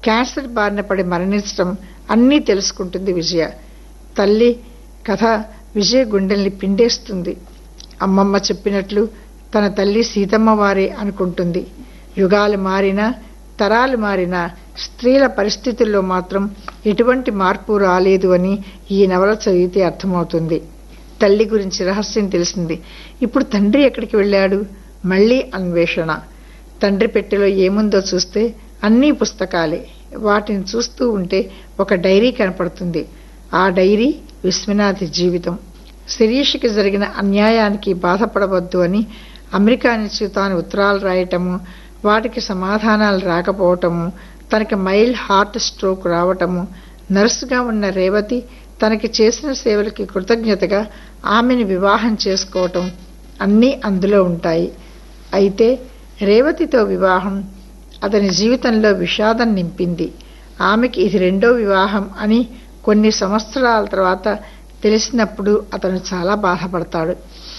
cancer బారిన పడి మరణించడం అన్నీ తెలుసుకుంటుంది విజయ తల్లి కథ విజయ గుండెల్ని పిండేస్తుంది అమ్మమ్మ చెప్పినట్లు తన తల్లి సీతమ్మ వారే అనుకుంటుంది యుగాలు మారినా తరాలు మారినా స్త్రీల పరిస్థితుల్లో మాత్రం ఎటువంటి మార్పు రాలేదు అని ఈ నవల చదివితే అర్థమవుతుంది తల్లి గురించి రహస్యం తెలిసింది ఇప్పుడు తండ్రి ఎక్కడికి వెళ్ళాడు మళ్ళీ అన్వేషణ తండ్రి పెట్టెలో ఏముందో చూస్తే అన్నీ పుస్తకాలే వాటిని చూస్తూ ఉంటే ఒక డైరీ కనపడుతుంది ఆ డైరీ విశ్వనాథ్ జీవితం శిరీషకి జరిగిన అన్యాయానికి బాధపడవద్దు అని అమెరికా నుంచి తాను ఉత్తరాలు రాయటము వాటికి సమాధానాలు రాకపోవటము తనకి మైల్ హార్ట్ స్ట్రోక్ రావటము నర్సుగా ఉన్న రేవతి తనకి చేసిన సేవలకి కృతజ్ఞతగా ఆమెను వివాహం చేసుకోవటం అన్నీ అందులో ఉంటాయి అయితే రేవతితో వివాహం అతని జీవితంలో విషాదం నింపింది ఆమెకి ఇది రెండో వివాహం అని కొన్ని సంవత్సరాల తర్వాత తెలిసినప్పుడు అతను చాలా బాధపడతాడు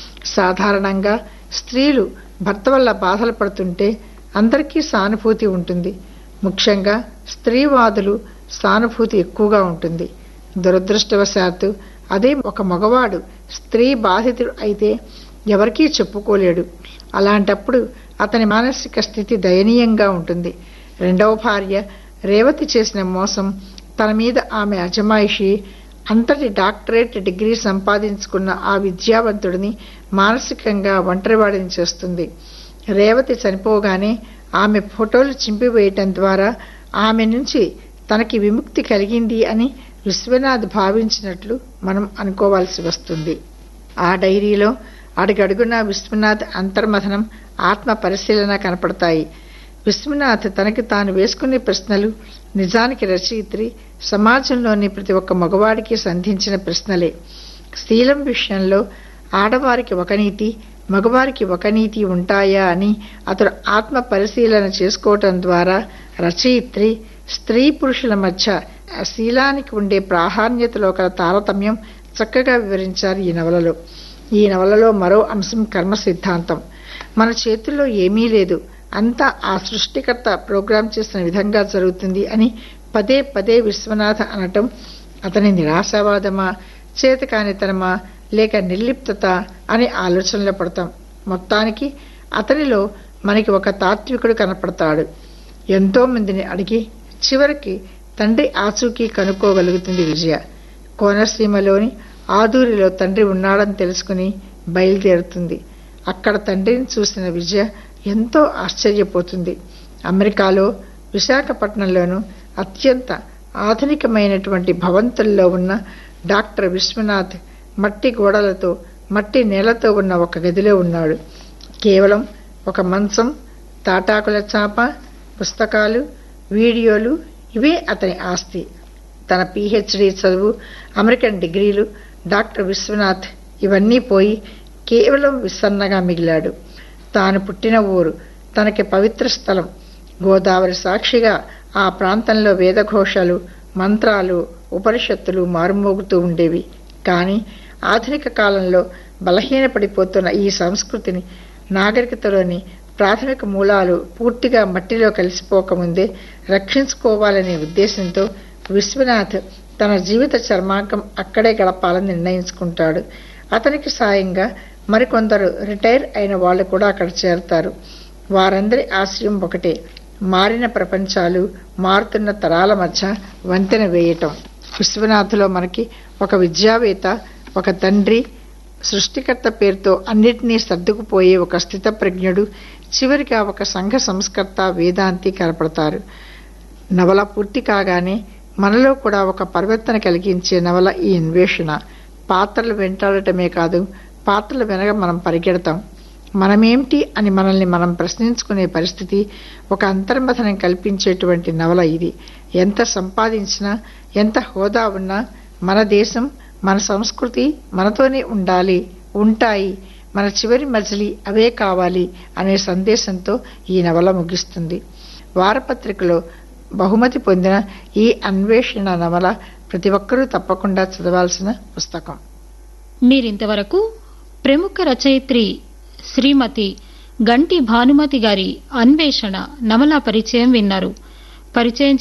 సాధారణంగా స్త్రీలు భర్త వల్ల బాధలు పడుతుంటే అందరికీ సానుభూతి ఉంటుంది ముఖ్యంగా స్త్రీవాదులు సానుభూతి ఎక్కువగా ఉంటుంది దురదృష్టవశాత్తు అదే ఒక మగవాడు స్త్రీ బాధితుడు అయితే ఎవరికీ చెప్పుకోలేడు అలాంటప్పుడు అతని మానసిక స్థితి దయనీయంగా ఉంటుంది రెండవ భార్య రేవతి చేసిన మోసం తన మీద ఆమె అజమాయిషి అంతటి డాక్టరేట్ డిగ్రీ సంపాదించుకున్న ఆ విద్యావంతుడిని మానసికంగా ఒంటరివాడిని చేస్తుంది రేవతి చనిపోగానే ఆమె ఫోటోలు చింపివేయటం ద్వారా ఆమె నుంచి తనకి విముక్తి కలిగింది అని విశ్వనాథ్ భావించినట్లు మనం అనుకోవాల్సి వస్తుంది ఆ డైరీలో అడుగడుగునా విశ్వనాథ్ అంతర్మథనం ఆత్మ పరిశీలన కనపడతాయి విశ్వనాథ్ తనకి తాను వేసుకునే ప్రశ్నలు నిజానికి రచయిత్రి సమాజంలోని ప్రతి ఒక్క మగవాడికి సంధించిన ప్రశ్నలే శీలం విషయంలో ఆడవారికి ఒక నీతి మగవారికి ఒక నీతి ఉంటాయా అని అతడు ఆత్మ పరిశీలన చేసుకోవటం ద్వారా రచయిత్రి స్త్రీ పురుషుల మధ్య శీలానికి ఉండే ప్రాధాన్యతలో గల తారతమ్యం చక్కగా వివరించారు ఈ నవలలో ఈ నవలలో మరో అంశం కర్మ సిద్ధాంతం మన చేతుల్లో ఏమీ లేదు అంతా ఆ సృష్టికర్త ప్రోగ్రాం చేసిన విధంగా జరుగుతుంది అని పదే పదే విశ్వనాథ అనటం అతని నిరాశావాదమా చేతకానితనమా లేక నిర్లిప్తత అనే ఆలోచనలో పడతాం మొత్తానికి అతనిలో మనకి ఒక తాత్వికుడు కనపడతాడు ఎంతో మందిని అడిగి చివరికి తండ్రి ఆచూకీ కనుక్కోగలుగుతుంది విజయ కోనసీమలోని ఆదూరిలో తండ్రి ఉన్నాడని తెలుసుకుని బయలుదేరుతుంది అక్కడ తండ్రిని చూసిన విజయ ఎంతో ఆశ్చర్యపోతుంది అమెరికాలో విశాఖపట్నంలోను అత్యంత ఆధునికమైనటువంటి భవంతుల్లో ఉన్న డాక్టర్ విశ్వనాథ్ మట్టి గోడలతో మట్టి నేలతో ఉన్న ఒక గదిలో ఉన్నాడు కేవలం ఒక మంచం తాటాకుల చాప పుస్తకాలు వీడియోలు ఇవే అతని ఆస్తి తన పిహెచ్డి చదువు అమెరికన్ డిగ్రీలు డాక్టర్ విశ్వనాథ్ ఇవన్నీ పోయి కేవలం విసన్నగా మిగిలాడు తాను పుట్టిన ఊరు తనకి పవిత్ర స్థలం గోదావరి సాక్షిగా ఆ ప్రాంతంలో వేదఘోషాలు మంత్రాలు ఉపనిషత్తులు మారుమోగుతూ ఉండేవి కానీ ఆధునిక కాలంలో బలహీనపడిపోతున్న ఈ సంస్కృతిని నాగరికతలోని ప్రాథమిక మూలాలు పూర్తిగా మట్టిలో కలిసిపోకముందే రక్షించుకోవాలనే ఉద్దేశంతో విశ్వనాథ్ తన జీవిత చర్మాంకం అక్కడే గడపాలని నిర్ణయించుకుంటాడు అతనికి సాయంగా మరికొందరు రిటైర్ అయిన వాళ్ళు కూడా అక్కడ చేరతారు వారందరి ఆశయం ఒకటే మారిన ప్రపంచాలు మారుతున్న తరాల మధ్య వంతెన వేయటం విశ్వనాథ్లో మనకి ఒక విద్యావేత్త ఒక తండ్రి సృష్టికర్త పేరుతో అన్నిటినీ సర్దుకుపోయే ఒక స్థితప్రజ్ఞుడు చివరిగా ఒక సంఘ సంస్కర్త వేదాంతి కనపడతారు నవల పూర్తి కాగానే మనలో కూడా ఒక పరివర్తన కలిగించే నవల ఈ అన్వేషణ పాత్రలు వెంటాడటమే కాదు పాత్రలు వెనక మనం పరిగెడతాం మనమేమిటి అని మనల్ని మనం ప్రశ్నించుకునే పరిస్థితి ఒక అంతర్మథనం కల్పించేటువంటి నవల ఇది ఎంత సంపాదించినా ఎంత హోదా ఉన్నా మన దేశం మన సంస్కృతి మనతోనే ఉండాలి ఉంటాయి మన చివరి మజిలీ అవే కావాలి అనే సందేశంతో ఈ నవల ముగిస్తుంది వారపత్రికలో బహుమతి పొందిన ఈ అన్వేషణ నవల ప్రతి ఒక్కరూ తప్పకుండా చదవాల్సిన పుస్తకం మీరింతవరకు ప్రముఖ రచయిత్రి శ్రీమతి గంటి భానుమతి గారి అన్వేషణ నవలా పరిచయం విన్నారు పరిచయం